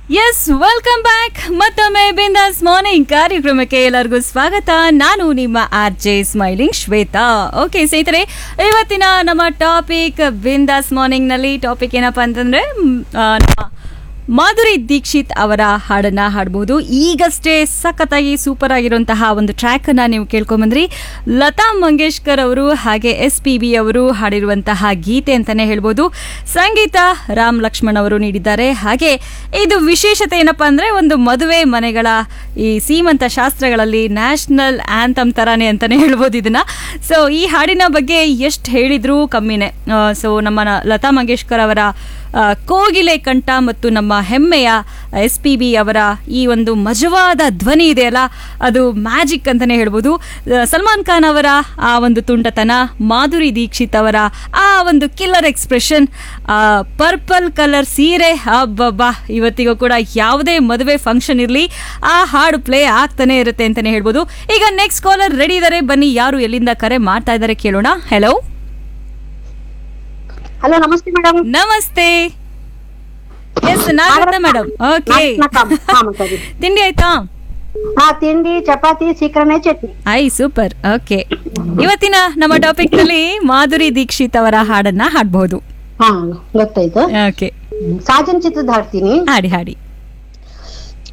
S welcome back ಮತ್ತೊಮ್ಮೆ ಬಿಂದಾಸ್ morning ಕಾರ್ಯಕ್ರಮಕ್ಕೆ ಎಲ್ಲರಿಗೂ ಸ್ವಾಗತ ನಾನು ನಿಮ್ಮ R J smiling Shweta okay ಸ್ನೇಹಿತರೆ ಇವತ್ತಿನ ನಮ್ಮ ಟಾಪಿಕ್ ಬಿಂದಾಸ್ ಮಾರ್ನಿಂಗ್ ನಲ್ಲಿ ಟಾಪಿಕ್ ಏನಪ್ಪಾ ಅಂತಂದ್ರೆ ಮ್, ಆ, ನಮ್ಮ ಮಾಧುರಿ ದೀಕ್ಷಿತ್ ಅವರ ಹಾಡನ್ನ ಹಾಡಬಹುದು ಈಗಷ್ಟೇ ಸಖತ್ತಾಗಿ ಸೂಪರ್ ಆಗಿರುವಂತಹ ಒಂದು ಟ್ರ್ಯಾಕ್ ಅನ್ನ ನೀವು ಕೇಳ್ಕೊಂಬಂದ್ರಿ ಲತಾ ಮಂಗೇಶ್ಕರ್ ಅವರು ಹಾಗೆ ಎಸ್ ಪಿ ಬಿ ಅವರು ಹಾಡಿರುವಂತಹ ಗೀತೆ ಅಂತಾನೆ ಹೇಳ್ಬೋದು ಸಂಗೀತ ರಾಮ್ ಲಕ್ಷ್ಮಣ್ ಅವರು ನೀಡಿದ್ದಾರೆ ಹಾಗೆ ಇದು ವಿಶೇಷತೆ ಏನಪ್ಪಾ ಅಂದ್ರೆ ಒಂದು ಮದುವೆ ಮನೆಗಳ ಈ ಸೀಮಂತ ಶಾಸ್ತ್ರಗಳಲ್ಲಿ ನ್ಯಾಷನಲ್ ಆಂಥಮ್ ತರಾನೇ ಅಂತಾನೆ ಹೇಳ್ಬೋದು ಇದನ್ನ ಸೊ ಈ ಹಾಡಿನ ಬಗ್ಗೆ ಎಷ್ಟು ಹೇಳಿದ್ರು ಕಮ್ಮಿನೇ ಸೊ ನಮ್ಮ ನ- ಲತಾ ಮಂಗೇಶ್ಕರ್ ಅವರ ಆ, ಕೋಗಿಲೆ ಕಂಠ ಮತ್ತು ನಮ್ಮ ಹೆಮ್ಮೆಯ ಎಸ್ ಪಿ ಬಿ ಅವರ ಈ ಒಂದು ಮಜವಾದ ಧ್ವನಿ ಇದೆಯಲ್ಲ ಅದು ಮ್ಯಾಜಿಕ್ ಅಂತಾನೆ ಹೇಳ್ಬೋದು ಆ, ಸಲ್ಮಾನ್ ಖಾನ್ ಅವರ ಆ ಒಂದು ತುಂಟತನ ಮಾಧುರಿ ದೀಕ್ಷಿತ್ ಅವರ ಆ ಒಂದು ಕಿಲ್ಲರ್ ಎಕ್ಸ್ಪ್ರೆಷನ್ ಪರ್ಪಲ್ ಕಲರ್ ಸೀರೆ ಅಬ್ಬಬ್ಬಾ ಇವತ್ತಿಗೂ ಕೂಡ ಯಾವುದೇ ಮದುವೆ ಫಂಕ್ಷನ್ ಇರಲಿ ಆ ಹಾಡು ಪ್ಲೇ ಆಗ್ತಾನೆ ಇರುತ್ತೆ ಅಂತಾನೆ ಹೇಳ್ಬೋದು ಈಗ ನೆಕ್ಸ್ಟ್ ಕಾಲರ್ ರೆಡಿ ಇದ್ದಾರೆ ಬನ್ನಿ ಯಾರು ಎಲ್ಲಿಂದ ಕರೆ ಮಾಡ್ತಾ ಇದ್ದಾರೆ ಕೇಳೋಣ ಹೆಲೋ ಹಲೋ ನಮಸ್ತೆ ಮೇಡಮ್ ನಮಸ್ತೆ ಎಸ್ ನಾಗರತ್ನ ಮೇಡಮ್ ಓಕೆ ತಿಂಡಿ ಆಯ್ತಾ ಹಾ ತಿಂಡಿ ಚಪಾತಿ ಸೀಕರಣೆ ಚಟ್ನಿ ಐ ಸೂಪರ್ ಓಕೆ ಇವತ್ತಿನ ನಮ್ಮ ಟಾಪಿಕ್ ನಲ್ಲಿ ಮಾಧುರಿ ದೀಕ್ಷಿತ್ ಅವರ ಹಾಡನ್ನ ಹಾಡಬಹುದು ಹಾ ಗೊತ್ತಾಯ್ತು ಓಕೆ ಸಾಜನ್ ಚಿತ್ರದ ಹಾಡ್ತೀನಿ ಹಾಡಿ ಹಾಡಿ